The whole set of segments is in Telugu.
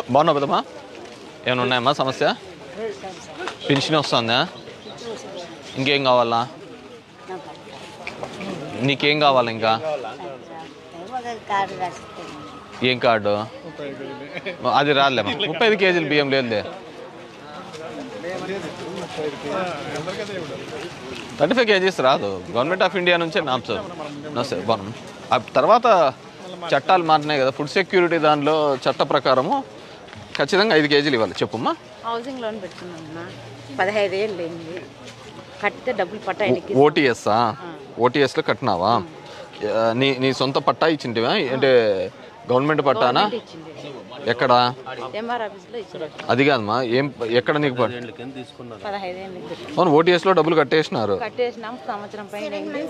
బాగున్నావు కదమ్మా ఏమైనా ఉన్నాయమ్మా సమస్య పెన్షన్ వస్తుందా ఇంకేం కావాలా నీకేం కావాలి ఇంకా కార్డు రాసిస్తాను ఏం కార్డు అది రాలేమ్మా ముప్పై ఐదు కేజీలు బియ్యం లేదులే థర్టీ ఫైవ్ కేజీస్ రాదు గవర్నమెంట్ ఆఫ్ ఇండియా నుంచే నామ్స్ నమస్తే బాగున్నాం ఆ తర్వాత చట్టాలు మారినాయి కదా ఫుడ్ సెక్యూరిటీ దానిలో చట్ట ప్రకారము ఖచ్చితంగా ఐదు కేజీలు ఇవ్వాలి చెప్పుమ్మా హౌసింగ్ లోన్ పెట్టుకున్నామ్మా పదహైదు ఏళ్ళు అయింది కట్టితే డబ్బులు పట్ట ఆయనకి ఓటీఎస్సా ఓటీఎస్లో కట్టినావా ఆ, నీ నీ సొంత పట్టా ఇచ్చింటివా అంటే గవర్నమెంట్ పట్టానా ఇచ్చింది ఎక్కడ ఎంఆర్ ఆఫీస్లో ఇచ్చింది అది కాదమ్మా ఏం ఎక్కడ నీకు ప- పదహైదు ఏళ్ళు పెట్టుకున్నాం అవును ఓటీఎస్లో డబ్బులు కట్టేసినారు కట్టేసినాం సంవత్సరం పైన అయింది.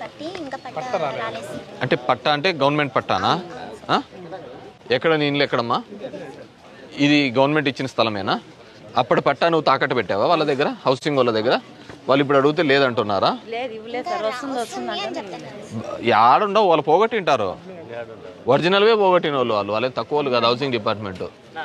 అంటే పట్టా అంటే గవర్నమెంట్ పట్టానా ఆ? ఎక్కడ నీ ఇల్లు ఎక్కడమ్మా ఇది గవర్నమెంట్ ఇచ్చిన స్థలమేనా అప్పటి పట్టా నువ్వు తాకట్టు పెట్టావా వాళ్ళ దగ్గర హౌసింగ్ వాళ్ళ దగ్గర వాళ్ళు ఇప్పుడు అడిగితే లేదంటున్నారా లేదు ఇవ్వలేదు సార్ వస్తుంది వస్తుంది అంటే యాడుండవు వాళ్ళు పోగొట్టింటారు ఒరిజినల్వే పోగొట్టిన వాళ్ళు వాళ్ళు వాళ్ళే తక్కువ వాళ్ళు కాదు హౌసింగ్ డిపార్ట్మెంట్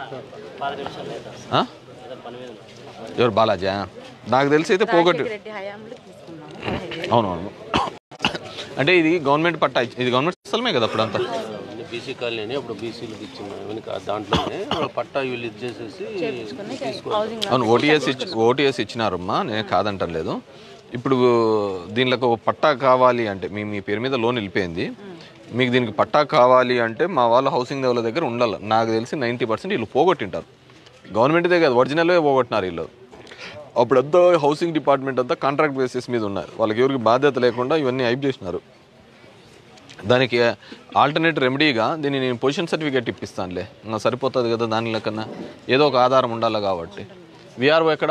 ఎవరు బాలాజీ నాకు తెలిసి అయితే పోగొట్టి రెడ్డి హయాంలో తీసుకున్నాము పదహైదు ఏళ్ళు. అవునవును అంటే ఇది గవర్నమెంట్ పట్టా ఇచ్చి- ఇది గవర్నమెంట్ స్థలమే కదా అప్పుడంతా బీసీ కాలనీ అని అప్పుడు బీసీలకు ఇచ్చింది వెనుక దాంట్లోనే వాళ్ళ పట్టా వీళ్ళు ఇది చేసేసి హౌసింగ్ అవును ఓటీఎస్ ఇచ్చి ఓటీఎస్ ఇచ్చినారమ్మా నేను కాదంటలేదు ఇప్పుడు దీనిలో ఒక పట్టా కావాలి అంటే మీ మీ పేరు మీద లోన్ వెళ్ళిపోయింది మీకు దీనికి పట్టా కావాలి అంటే మా వాళ్ళు హౌసింగ్ వాళ్ళ దగ్గర ఉండాలి నాకు తెలిసి నైంటీ పర్సెంట్ వీళ్ళు పోగొట్టింటారు గవర్నమెంట్దే కాదు ఒరిజినల్వే పోగొట్టినారు వీళ్ళు అప్పుడంతా హౌసింగ్ డిపార్ట్మెంట్ అంతా కాంట్రాక్ట్ బేసిస్ మీద ఉన్నారు వాళ్ళకి ఎవరికి బాధ్యత లేకుండా ఇవన్నీ హైప్ చేసినారు దానికి ఆల్టర్నేట్ రెమెడీగా దీన్ని నేను పొజిషన్ సర్టిఫికేట్ ఇప్పిస్తానులే ఇంకా సరిపోతుంది కదా దాని లెక్కన ఏదో ఒక ఆధారం ఉండాలి కాబట్టి విఆర్ఓ ఎక్కడ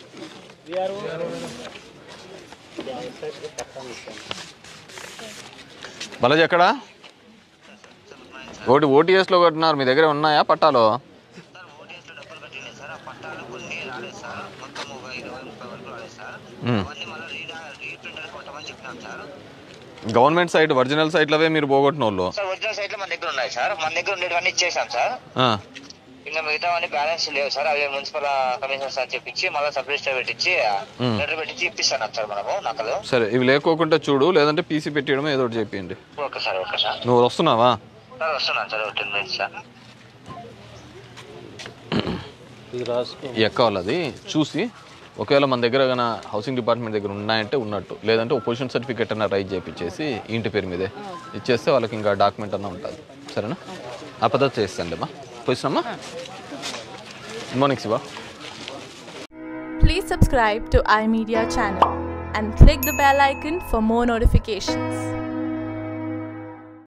బాలాజీ ఎక్కడ ఓటి ఓటీఎస్లో కట్టినారు మీ దగ్గర ఉన్నాయా పట్టాలు మ్మ్. గవర్నమెంట్ సైట్ ఒరిజినల్ సైట్లవే మీరు పోగొట్టిన వాళ్ళు సార్ ఒరిజినల్ సైట్ లో మన దగ్గర ఉన్నాయి సార్ మన దగ్గర ఉండేటివన్నీ ఇచ్చేసాం సార్ ఆ, ఇంకా మిగతావన్నీ బ్యాలెన్స్ లేవు సార్ అవి మున్సిపల్ కమిషనర్ సార్ చెప్పించి మళ్ళీ సబ్ రిజిస్టర్ పెట్టించి లెటర్ పెట్టించి ఇప్పిస్తాను సార్ మనము నకలు సరే ఇవి లేకోకుండా చూడు లేదంటే పీసీ పెట్టేయడం ఏదో ఒకటి చెప్పండి ఓకే సార్ ఓకే సార్ నువ్వు వస్తున్నావా సార్ వస్తున్నాను సార్ ఒక టెన్ మినిట్స్ సార్ ఇది రాసుకో ఎక్కాలి అది చూసి ఒకవేళ మన దగ్గర కానీ హౌసింగ్ డిపార్ట్మెంట్ దగ్గర ఉన్నాయంటే ఉన్నట్టు లేదంటే ఒక పొజిషన్ సర్టిఫికేట్ అన్న రైట్ చేయించేసి ఇంటి పేరు మీదే ఇచ్చేస్తే వాళ్ళకి ఇంకా డాక్యుమెంట్ అన్న ఉంటుంది సరేనా ఆ పద్ధతి చేస్తాండి అమ్మా పోయిస్తున్నామ్మా good morning Shiva Please subscribe to iMedia channel and click the bell icon for more notifications.